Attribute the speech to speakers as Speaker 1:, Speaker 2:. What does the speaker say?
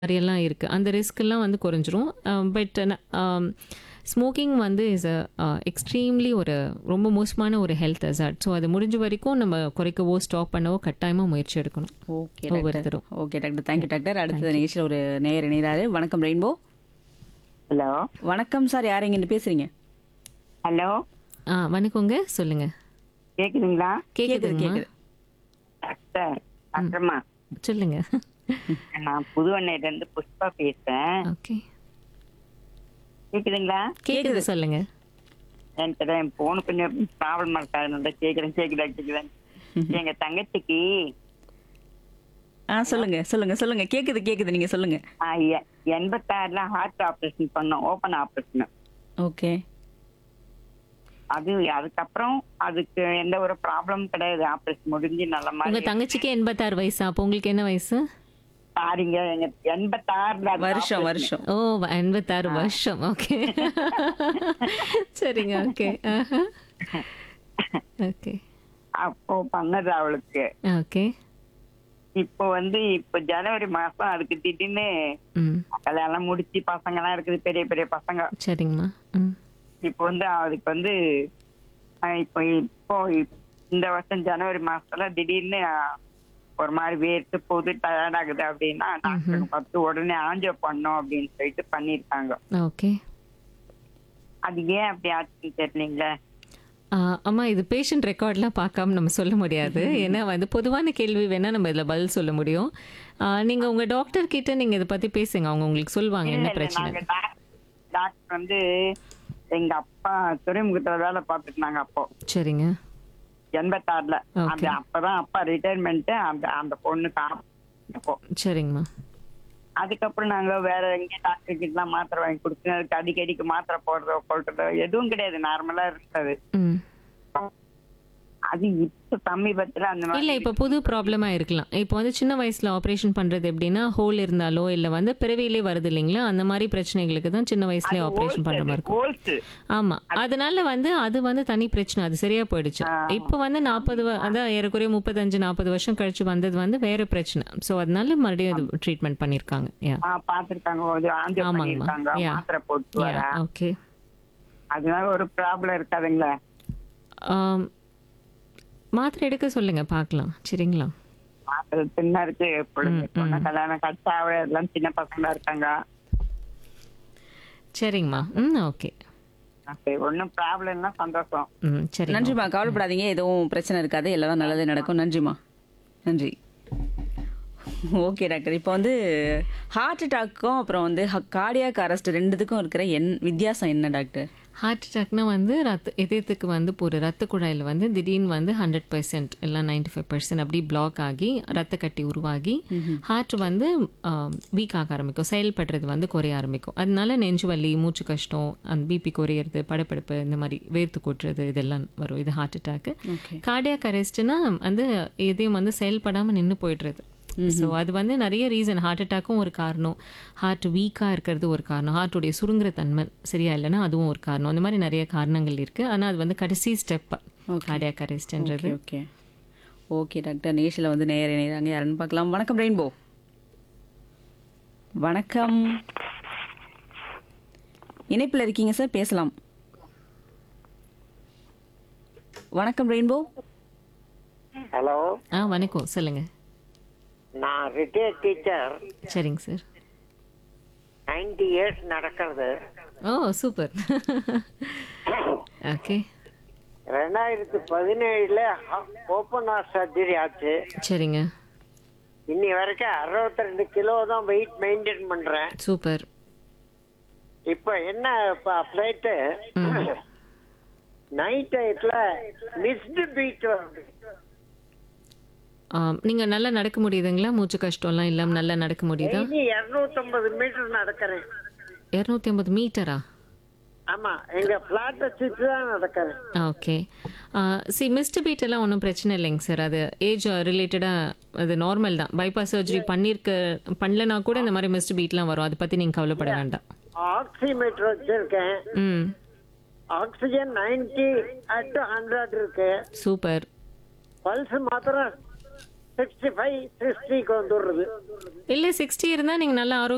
Speaker 1: மாதிரியெல்லாம் இருக்கு. அந்த ரிஸ்க்லாம் வந்து குறைஞ்சிரும். அ பட் அம் ஸ்மோக்கிங் வந்து இஸ் அ எக்ஸ்ட்ரீம்லி ஒரு ரொம்ப மோசமான ஒரு ஹெல்த் ஹசார்ட். ஸோ அது முடிஞ்ச வரைக்கும் நம்ம குறைக்கவோ, ஸ்டாப் பண்ணவோ கட்டாயமா முயற்சி எடுக்கணும்.
Speaker 2: ஓகே டாக்டர்
Speaker 1: ஒவ்வொருத்தரும்.
Speaker 2: ஓகே டாக்டர் தேங்க்யூ டாக்டர் அடுத்தது நிகழ்ச்சியில் ஒரு நேயர் இணைகிறாரு வணக்கம் ரெயின்போ
Speaker 3: ஹலோ
Speaker 2: வணக்கம் சார் யார் இங்கிருந்து பேசுறீங்க
Speaker 3: ஹலோ
Speaker 1: ஆ வணக்கங்க. சொல்லுங்க.
Speaker 3: கேக்குதுங்களா
Speaker 1: கேக்குதுங்கம்மா?
Speaker 2: கேக்குது.
Speaker 3: டாக்டர் டாக்டர்மா
Speaker 1: சொல்லுங்க.
Speaker 3: நான் புதுவண்ணையில இருந்து புஷ்பா பேசுறேன்
Speaker 1: ஓகே.
Speaker 3: கேக்குதுங்களா
Speaker 1: கேக்குது சொல்லுங்க.
Speaker 3: என்கிட்ட என் போனு கொஞ்சம் ப்ராப்ளமா இருக்காது கேக்குறேன் கேக்குதா கேக்குதேன் எங்க தங்கச்சிக்கு
Speaker 2: ஆ சொல்லுங்க சொல்லுங்க சொல்லுங்க கேக்குது கேக்குது நீங்க சொல்லுங்க
Speaker 3: ஆ, எ- எண்பத்தாறுல ஹார்ட் ஆபரேஷன் பண்ணோம் ஓபன் ஆபரேஷன்
Speaker 2: ஓகே
Speaker 3: அது அதுக்கப்புறம் அதுக்கு எந்த ஒரு ப்ராப்ளம் கிடையாது ஆபரேஷன் முடிஞ்சு நல்ல
Speaker 1: உங்க
Speaker 3: மாதிரி
Speaker 1: தங்கச்சிக்கு 86 வயசா? அப்போ உங்களுக்கு என்ன வயசு?
Speaker 3: சாரிங்க எங்க எண்பத்தாறுல அது
Speaker 2: வருஷம்
Speaker 3: operation.
Speaker 2: வருஷம்
Speaker 1: ஓ 86 வருஷம். ஓகே. சரிங்க. ஓகே. ஆஹா. ஓகே.
Speaker 3: அப்போ பண்ணது அவளுக்கு
Speaker 1: ஓகே.
Speaker 3: இப்போ வந்து இப்போ ஜனவரி மாசம் அதுக்கு திடீர்னு
Speaker 1: ம்.
Speaker 3: கல்யாணம் முடிச்சு பசங்க எல்லாம் இருக்குது பெரிய பெரிய பசங்க
Speaker 1: சரிங்கம்மா. ம்.
Speaker 3: இப்போ வந்து அதுக்கு வந்து அஹ், இப்போ இப்போ இப்- இந்த வருஷம் ஜனவரி மாசத்துல திடீர்னு அஹ், ஒரு மாதிரி வேர்த்து போகுது டயர்ட் ஆகுது அப்படின்னா டாக்டர் பார்த்து உடனே ஆஞ்சோ பண்ணோம் அப்படின்னு சொல்லிட்டு பண்ணிருக்காங்க
Speaker 1: ஓகே.
Speaker 3: அது ஏன் அப்படி ஆச்சுன்னு தெரியலீங்களே
Speaker 1: ஆ, அம்மா இது பேஷண்ட் ரெக்கார்ட்லாம் பார்க்காம நம்ம சொல்ல முடியாது ஏன்னா வந்து பொதுவான கேள்வி வேணா நம்ம இதில் பதில் சொல்ல முடியும் ஆ, நீங்க உங்க டாக்டர் கிட்ட நீங்க இதை பத்தி பேசுங்க அவங்க உங்களுக்கு சொல்லுவாங்க
Speaker 3: இல்ல
Speaker 1: என்ன
Speaker 3: இல்ல
Speaker 1: பிரச்சனை
Speaker 3: நாங்க டாக்- டாக்டர் வந்து எங்க அப்பா துறைமுகத்துல வேலை பார்த்துட்டு இருந்தாங்க அப்போ
Speaker 1: சரிங்க
Speaker 3: எண்பத்தாறுல
Speaker 1: Okay.
Speaker 3: அந்த அப்பதான் அப்பா ரிட்டையர்மெண்ட் அந்த அந்த பொண்ணு தான் அப்போ
Speaker 1: சரிங்கம்மா
Speaker 3: அதுக்கப்புறம் நாங்க வேற எங்கேயும் டாக்டர் கிட்ட எல்லாம் மாத்திரை வாங்கி கொடுத்து அதுக்கு அடிக்கடிக்கு மாத்திரை போடுறதோ கொள்றதோ எதுவும் கிடையாது நார்மலா இருந்தது
Speaker 1: ம்
Speaker 3: அது இப்ப சமீபத்துல அந்த மாதிரி
Speaker 1: இல்ல இப்ப புது ப்ராப்ளமா இருக்கலாம் இப்போ வந்து சின்ன வயசுல ஆபரேஷன் பண்றது எப்படின்னா ஹோல் இருந்தாலோ இல்ல வந்து பிறவியிலே வருது இல்லைங்களா அந்த மாதிரி பிரச்சனைகளுக்கு தான் சின்ன வயசுலயே ஆபரேஷன் பண்ற மாதிரி இருக்கும்
Speaker 3: கோல்ஸ்
Speaker 1: ஆமா அதனால வந்து அது வந்து தனி பிரச்சனை அது சரியா போயிடுச்சு இப்போ வந்து நாற்பது அதான் ஏறக்குறைய முப்பத்தஞ்சு நாற்பது வருஷம் கழிச்சு வந்தது வந்து வேற பிரச்சனை சோ அதனால மறுபடியும் அது ட்ரீட்மெண்ட் பண்ணிருக்காங்க யா
Speaker 3: பாத்துருக்காங்க ஒரு ஆஞ்சோ
Speaker 1: ஆமாங்கம்மா.
Speaker 3: பண்ணிருக்காங்க
Speaker 1: Yeah.
Speaker 3: மாத்திரை போட்டு வர
Speaker 1: ஓகே
Speaker 3: அதனால ஒரு ப்ராப்ளம் இருக்காதுங்களா
Speaker 1: மாத்திரை எடுக்க சொல்லுங்க பார்க்கலாம் சரிங்களா
Speaker 3: மாத்திரை சின்ன இருக்கு பொழுது பொண்ணு கல்யாணம் கட்டாவே எல்லாம் சின்ன பசங்களா இருக்காங்க
Speaker 1: சரிங்கம்மா ம் ஓகே
Speaker 3: சரி, ஒண்ணும் ப்ராப்ளம் இல்ல சந்தோஷம்
Speaker 1: ம் சரி
Speaker 2: நன்றிம்மா கவலைப்படாதீங்க எதுவும் பிரச்சனை இருக்காது எல்லாம் நல்லதே நடக்கும் நன்றிம்மா நன்றி ஓகே டாக்டர் இப்போ வந்து ஹார்ட் அட்டாக்கும் அப்புறம் வந்து கார்டியாக் அரெஸ்ட் ரெண்டுத்துக்கும் இருக்கிற என் வித்தியாசம் என்ன டாக்டர்
Speaker 1: ஹார்ட் அட்டாக்னா வந்து ரத்த இதயத்துக்கு வந்து ஒரு ரத்த குழாயில் வந்து திடீர்னு வந்து ஹண்ட்ரட் பர்சன்ட் இல்லை நைன்டி ஃபைவ் பர்சன்ட் அப்படி பிளாக் ஆகி ரத்த கட்டி உருவாகி ஹார்ட் வந்து வீக் ஆக ஆரம்பிக்கும் செயல்படுறது வந்து குறைய ஆரம்பிக்கும் அதனால நெஞ்சு வலி மூச்சு கஷ்டம் அந்த பிபி குறையிறது படப்படப்பு இந்த மாதிரி வேர்த்து கொட்டுறது இதெல்லாம் வரும் இது ஹார்ட் அட்டாக்கு
Speaker 2: ஓகே
Speaker 1: கார்டியாக் அரெஸ்ட்னா வந்து இதயம் வந்து செயல்படாமல் நின்று போயிடுறது ஸோ அது வந்து நிறைய ரீசன் ஹார்ட் அட்டாக்கும் ஒரு காரணம் ஹார்ட் வீக்காக இருக்கிறது ஒரு காரணம் ஹார்ட்டுடைய சுருங்குற தன்மை சரியா இல்லைன்னா அதுவும் ஒரு காரணம் அந்த மாதிரி நிறைய காரணங்கள் இருக்கு ஆனால் அது வந்து கடைசி ஸ்டெப் கார்டியாக் அரெஸ்ட்ன்றது
Speaker 2: ஓகே ஓகே ஓகே டாக்டர் நேஷில் வந்து நேர இணைகிறாங்க யாருன்னு பார்க்கலாம் வணக்கம் ரெயின்போ வணக்கம் இணைப்பில் இருக்கீங்க சார் பேசலாம் வணக்கம் ரெயின்போ
Speaker 4: ஹலோ
Speaker 1: ஆ வணக்கம் சொல்லுங்க
Speaker 4: நான் ரிட்டையர்ட் டீச்சர்
Speaker 1: சரிங்க சார்
Speaker 4: நைன்டி இயர்ஸ் நடக்கிறது
Speaker 1: ஓ சூப்பர் ஓகே
Speaker 4: ரெண்டாயிரத்தி பதினேழுல ஓப்பன் ஹார்ட் சர்ஜரி ஆச்சு
Speaker 1: சரிங்க
Speaker 4: இன்னி வரைக்கும் அறுபத்தி ரெண்டு கிலோ தான் வெயிட் மெயின்டைன் பண்றேன்
Speaker 1: சூப்பர்
Speaker 4: இப்போ என்ன ஃபிளைட்டு நைட் டயத்துல மிஸ்டு பீட் வருது
Speaker 1: நீங்கள் நல்லா நடக்க முடியுதுங்களா மூச்சு கஷ்டம்லாம் இல்லாமல் நல்லா நடக்க முடியுதா
Speaker 4: டெய்லி இருநூத்தம்பது மீட்டர் நடக்கிறேன்
Speaker 1: இரநூத்தி ஐம்பது மீட்டரா
Speaker 4: ஆமா எங்க பிளாட்டை சுற்றி தான் நடக்கிறேன்
Speaker 1: ஓகே சி மிஸ்டு பீட் எல்லாம் ஒன்றும் பிரச்சனை இல்லைங்க சார் அது ஏஜ் ரிலேட்டடாக அது நார்மல் தான் பைபாஸ் சர்ஜரி பண்ணியிருக்க பண்ணலனா கூட இந்த மாதிரி மிஸ்டு பீட்லாம் வரும் அதை பற்றி நீங்கள் கவலைப்பட வேண்டாம்
Speaker 4: ஆக்சிமீட்டர் வச்சிருக்கேன்
Speaker 1: ம்
Speaker 4: ஆக்சிஜன் நைன்டி அட் ஹண்ட்ரட் இருக்கு
Speaker 1: சூப்பர்
Speaker 4: பல்ஸ் மாத்திரம் சிக்ஸ்டி ஃபைவ் சிக்ஸ்டிக்கு வந்துடுறது
Speaker 1: இல்லை சிக்ஸ்டி இருந்தால் நீங்கள் நல்லா ஆரோக்கியம்